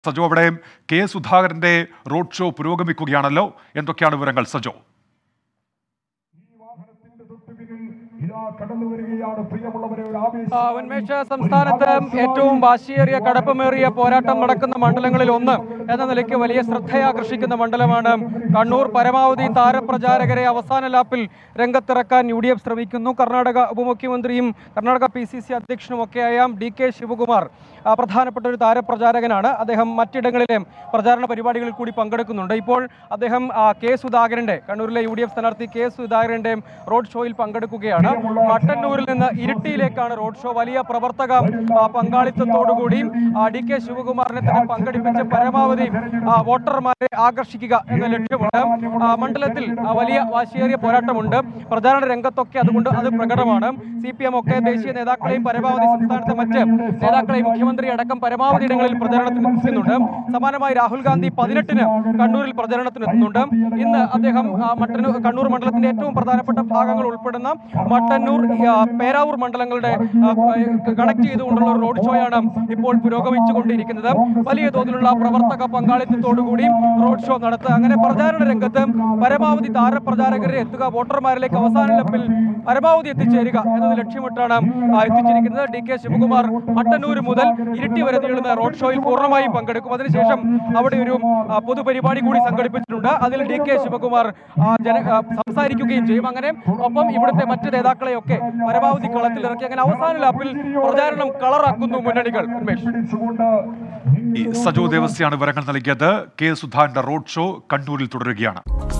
സജോ അവിടെ കെ സുധാകരന്റെ road show പുരോഗമിക്കുകയാണല്ലോ എന്തൊക്കെയാണ് വിവരങ്ങൾ സജോ ആ, ഉന്മേഷ സംസ്ഥാനത്ത് ഏറ്റവും വാശിയേറിയ കടപ്പമേറിയ പോരാട്ടം നടക്കുന്ന മണ്ഡലങ്ങളിൽ ഒന്ന് എന്ന നിലയ്ക്ക് വലിയ ശ്രദ്ധയാകർഷിക്കുന്ന മണ്ഡലമാണ് കണ്ണൂർ പരമാവധി താരപ്രചാരകരെ അവസാന ലാപ്പിൽ രംഗത്തിറക്കാൻ യു ഡി എഫ് ശ്രമിക്കുന്നു കർണാടക ഉപമുഖ്യമന്ത്രിയും കർണാടക പി സി സി അധ്യക്ഷനുമൊക്കെയായ ഡി കെ ശിവകുമാർ ആ, പ്രധാനപ്പെട്ട ഒരു താരപ്രചാരകനാണ് അദ്ദേഹം മറ്റിടങ്ങളിലെ പ്രചാരണ പരിപാടികളിൽ കൂടി പങ്കെടുക്കുന്നുണ്ട് ഇപ്പോൾ അദ്ദേഹം ആ, കെ സുധാകരന്റെ കണ്ണൂരിലെ യു ഡി എഫ് സ്ഥാനാർത്ഥി കെ സുധാകരന്റെ റോഡ് ഷോയിൽ പങ്കെടുക്കുകയാണ് മട്ടന്നൂരിൽ നിന്ന് ഇരിട്ടിയിലേക്കാണ് റോഡ് ഷോ വലിയ പ്രവർത്തക ആ, പങ്കാളിത്തത്തോടുകൂടി ആ, ഡി കെ ശിവകുമാറിനെ തന്നെ പങ്കെടുപ്പിച്ച് പരമാവധി ആ, വോട്ടർമാരെ ആകർഷിക്കുക എന്ന ലക്ഷ്യമുണ്ട് ആ, മണ്ഡലത്തിൽ ആ, വലിയ വാശിയേറിയ പോരാട്ടമുണ്ട് പ്രചാരണ രംഗത്തൊക്കെ അതുകൊണ്ട് അത് പ്രകടമാണ് സി പി എം ഒക്കെ ദേശീയ നേതാക്കളെയും പരമാവധി സംസ്ഥാനത്തെ മറ്റ് നേതാക്കളെയും മുഖ്യമന്ത്രി അടക്കം പരമാവധി ഇടങ്ങളിൽ പ്രചരണത്തിന് എത്തുന്നുണ്ട് സമാനമായി രാഹുൽ ഗാന്ധി പതിനെട്ടിന് കണ്ണൂരിൽ പ്രചരണത്തിന് എത്തുന്നുണ്ട് ഇന്ന് അദ്ദേഹം ആ, മട്ടന്നൂർ കണ്ണൂർ മണ്ഡലത്തിന്റെ ഏറ്റവും പ്രധാനപ്പെട്ട ഭാഗങ്ങൾ ഉൾപ്പെടുന്ന മട്ടന്നൂർ ആ, പേരാവൂർ മണ്ഡലങ്ങളുടെ കണക്ട് ചെയ്തുകൊണ്ടുള്ള ഒരു റോഡ് ഷോയാണ് ഇപ്പോൾ പുരോഗമിച്ചുകൊണ്ടിരിക്കുന്നത് വലിയ തോതിലുള്ള പ്രവർത്തക പങ്കാളിത്തത്തോടുകൂടി റോഡ് ഷോ നടത്തുക അങ്ങനെ പ്രചാരണ രംഗത്ത് പരമാവധി താരപ്രചാരകരെ എത്തുക വോട്ടർമാരിലേക്ക് അവസാന ലപ്പിൽ പരമാവധി എത്തിച്ചേരുക എന്നത് ലക്ഷ്യമിട്ടാണ് ആ, എത്തിച്ചിരിക്കുന്നത് ഡി കെ ശിവകുമാർ മട്ടന്നൂർ മുതൽ ഇരിട്ടി വരെ നീളുന്ന റോഡ് ഷോയിൽ പൂർണ്ണമായും പങ്കെടുക്കും അതിനുശേഷം അവിടെ ഒരു ആ, പൊതുപരിപാടി കൂടി സംഘടിപ്പിച്ചിട്ടുണ്ട് അതിൽ ഡി കെ ശിവകുമാർ ആ, ജന ആ, സംസാരിക്കുകയും ചെയ്യും അങ്ങനെ ഒപ്പം ഇവിടുത്തെ മറ്റ് നേതാക്കളെയൊക്കെ പരമാവധി കളത്തിലിറക്കി അങ്ങനെ അവസാന ലാപ്പിൽ പ്രചാരണം കളറാക്കുന്നു മുന്നണികൾ ഉന്മേഷ് ഈ സജോ ദേവസ്യാണ് വിവരങ്ങൾ നൽകിയത് കെ സുധാകരന്റെ റോഡ് ഷോ കണ്ണൂരിൽ തുടരുകയാണ്